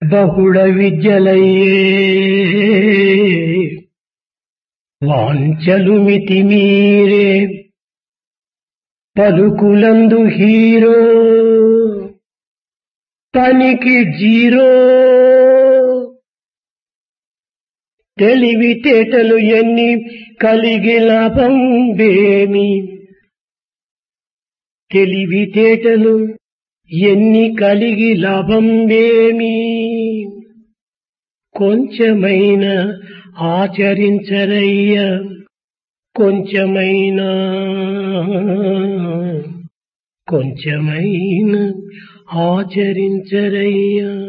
బహుళ విద్యలయ్యే వాంచలు మితి మీరే పలుకులందు హీరో పనికి జీరో తెలివితేటలు ఎన్ని కలిగి లాభం వేమి తెలివితేటలు ఎన్ని కలిగి లాభం వేమి కొంచెమైన ఆచరించరయ్య కొంచెమైనా కొంచెమైన ఆచరించరయ్యా